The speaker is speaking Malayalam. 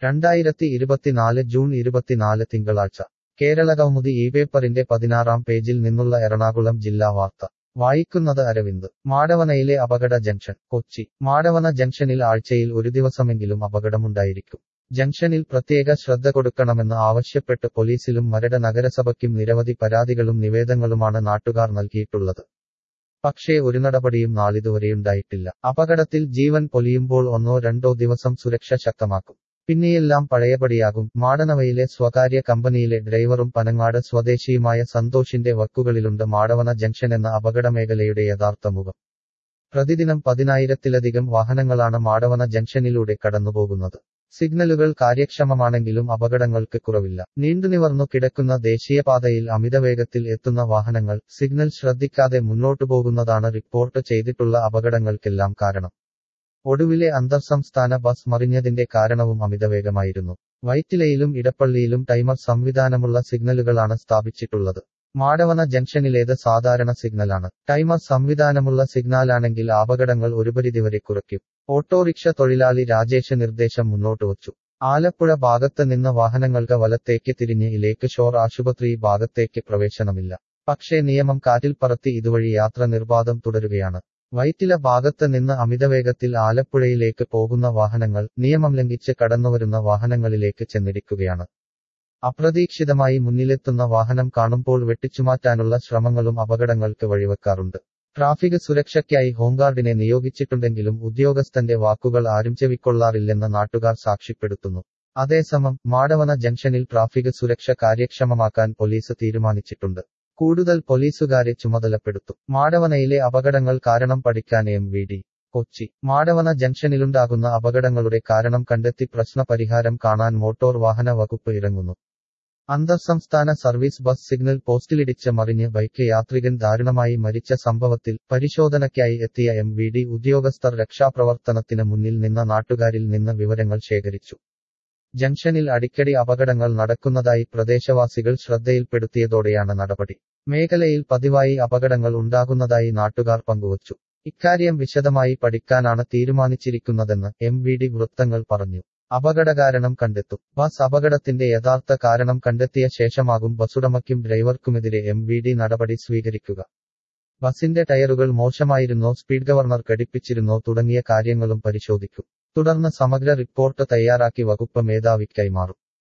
രണ്ടായിരത്തി ഇരുപത്തിനാല് ജൂൺ ഇരുപത്തിനാല് തിങ്കളാഴ്ച കേരളകൗമുദി ഈ പേപ്പറിന്റെ പതിനാറാം പേജിൽ നിന്നുള്ള എറണാകുളം ജില്ലാ വാർത്ത വായിക്കുന്നത് അരവിന്ദ് മാടവനയിലെ അപകട ജംഗ്ഷൻ കൊച്ചി മാടവന ജംഗ്ഷനിൽ ആഴ്ചയിൽ ഒരു ദിവസമെങ്കിലും അപകടമുണ്ടായിരിക്കും ജംഗ്ഷനിൽ പ്രത്യേക ശ്രദ്ധ കൊടുക്കണമെന്ന് ആവശ്യപ്പെട്ട് പോലീസിലും മരട് നഗരസഭയ്ക്കും നിരവധി പരാതികളും നിവേദങ്ങളുമാണ് നാട്ടുകാർ നൽകിയിട്ടുള്ളത് പക്ഷേ ഒരു നടപടിയും നാളിതുവരെയുണ്ടായിട്ടില്ല അപകടത്തിൽ ജീവൻ പൊലിയുമ്പോൾ ഒന്നോ രണ്ടോ ദിവസം സുരക്ഷ ശക്തമാക്കും പിന്നെയെല്ലാം പഴയപടിയാകും മാടനവയിലെ സ്വകാര്യ കമ്പനിയിലെ ഡ്രൈവറും പനങ്ങാട് സ്വദേശിയുമായ സന്തോഷിന്റെ വക്കുകളിലുണ്ട് മാടവന ജംഗ്ഷൻ എന്ന അപകടമേഖലയുടെ യഥാർത്ഥ മുഖം പ്രതിദിനം പതിനായിരത്തിലധികം വാഹനങ്ങളാണ് മാടവന ജംഗ്ഷനിലൂടെ കടന്നുപോകുന്നത് സിഗ്നലുകൾ കാര്യക്ഷമമാണെങ്കിലും അപകടങ്ങൾക്ക് കുറവില്ല നീണ്ടുനിവർന്നു കിടക്കുന്ന ദേശീയപാതയിൽ അമിതവേഗത്തിൽ എത്തുന്ന വാഹനങ്ങൾ സിഗ്നൽ ശ്രദ്ധിക്കാതെ മുന്നോട്ടു പോകുന്നതാണ് റിപ്പോർട്ട് ചെയ്തിട്ടുള്ള അപകടങ്ങൾക്കെല്ലാം കാരണം ഒടുവിലെ അന്തർസംസ്ഥാന ബസ് മറിഞ്ഞതിന്റെ കാരണവും അമിതവേഗമായിരുന്നു വൈറ്റിലയിലും ഇടപ്പള്ളിയിലും ടൈമർ സംവിധാനമുള്ള സിഗ്നലുകളാണ് സ്ഥാപിച്ചിട്ടുള്ളത് മാടവന ജംഗ്ഷനിലേത് സാധാരണ സിഗ്നലാണ് ടൈമർ സംവിധാനമുള്ള സിഗ്നലാണെങ്കിൽ അപകടങ്ങൾ ഒരു പരിധിവരെ കുറയ്ക്കും ഓട്ടോറിക്ഷ തൊഴിലാളി രാജേഷ് നിർദ്ദേശം മുന്നോട്ട് വച്ചു ആലപ്പുഴ ഭാഗത്ത് നിന്ന് വാഹനങ്ങൾക്ക് വലത്തേക്ക് തിരിഞ്ഞ് ഇലേക്ക് ഷോർ ആശുപത്രി ഭാഗത്തേക്ക് പ്രവേശനമില്ല പക്ഷേ നിയമം കാറ്റിൽ പറത്തി ഇതുവഴി യാത്ര നിർബാധം തുടരുകയാണ് വൈറ്റില ഭാഗത്ത് നിന്ന് അമിതവേഗത്തിൽ ആലപ്പുഴയിലേക്ക് പോകുന്ന വാഹനങ്ങൾ നിയമം ലംഘിച്ച് കടന്നുവരുന്ന വാഹനങ്ങളിലേക്ക് ചെന്നിടിക്കുകയാണ് അപ്രതീക്ഷിതമായി മുന്നിലെത്തുന്ന വാഹനം കാണുമ്പോൾ വെട്ടിച്ചുമാറ്റാനുള്ള ശ്രമങ്ങളും അപകടങ്ങൾക്ക് വഴിവെക്കാറുണ്ട് ട്രാഫിക് സുരക്ഷയ്ക്കായി ഹോംഗാർഡിനെ നിയോഗിച്ചിട്ടുണ്ടെങ്കിലും ഉദ്യോഗസ്ഥന്റെ വാക്കുകൾ ആരും ചെവിക്കൊള്ളാറില്ലെന്ന് നാട്ടുകാർ സാക്ഷ്യപ്പെടുത്തുന്നു അതേസമയം മാടവന ജംഗ്ഷനിൽ ട്രാഫിക് സുരക്ഷ കാര്യക്ഷമമാക്കാൻ പോലീസ് തീരുമാനിച്ചിട്ടുണ്ട് കൂടുതൽ പോലീസുകാരെ ചുമതലപ്പെടുത്തും മാടവനയിലെ അപകടങ്ങൾ കാരണം പഠിക്കാൻ M V D Kochi Madavana ജംഗ്ഷനിലുണ്ടാകുന്ന അപകടങ്ങളുടെ കാരണം കണ്ടെത്തി പ്രശ്ന പരിഹാരം കാണാൻ മോട്ടോർ വാഹന വകുപ്പ് ഇറങ്ങുന്നു അന്തർസംസ്ഥാന സർവീസ് ബസ് സിഗ്നൽ പോസ്റ്റിലിടിച്ച് മറിഞ്ഞ് ബൈക്ക് യാത്രികൻ ദാരുണമായി മരിച്ച സംഭവത്തിൽ പരിശോധനയ്ക്കായി എത്തിയ എം വി ഡി ഉദ്യോഗസ്ഥർ രക്ഷാപ്രവർത്തനത്തിന് മുന്നിൽ നിന്ന നാട്ടുകാരിൽ നിന്ന് വിവരങ്ങൾ ശേഖരിച്ചു ജംഗ്ഷനിൽ അടിക്കടി അപകടങ്ങൾ നടക്കുന്നതായി പ്രദേശവാസികൾ ശ്രദ്ധയിൽപ്പെടുത്തിയതോടെയാണ് നടപടി മേഖലയിൽ പതിവായി അപകടങ്ങൾ ഉണ്ടാകുന്നതായി നാട്ടുകാർ പങ്കുവച്ചു ഇക്കാര്യം വിശദമായി പഠിക്കാനാണ് തീരുമാനിച്ചിരിക്കുന്നതെന്ന് എം വി ഡി വൃത്തങ്ങൾ പറഞ്ഞു അപകടകാരണം കണ്ടെത്തും ബസ് അപകടത്തിന്റെ യഥാർത്ഥ കാരണം കണ്ടെത്തിയ ശേഷമാകും ബസുടമയ്ക്കും ഡ്രൈവർക്കുമെതിരെ എം വി ഡി നടപടി സ്വീകരിക്കുക ബസിന്റെ ടയറുകൾ മോശമായിരുന്നോ സ്പീഡ് ഗവർണർ ഘടിപ്പിച്ചിരുന്നോ തുടങ്ങിയ കാര്യങ്ങളും പരിശോധിക്കും തുടർന്ന് സമഗ്ര റിപ്പോർട്ട് തയ്യാറാക്കി വകുപ്പ് മേധാവിക്ക് കൈമാറും